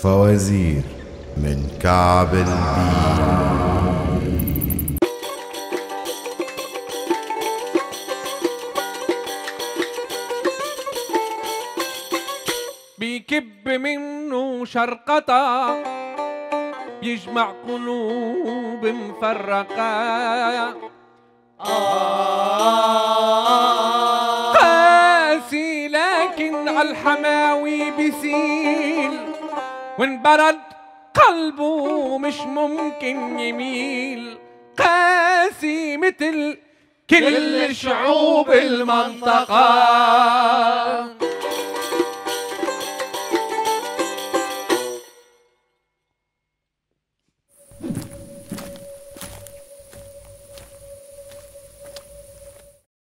فوازير من كعب البير بيكب منه شرقطة يجمع قلوب مفرقة قاسي لكن عالحماوي بيسيل وانبرد قلبه مش ممكن يميل قاسي مثل كل شعوب المنطقة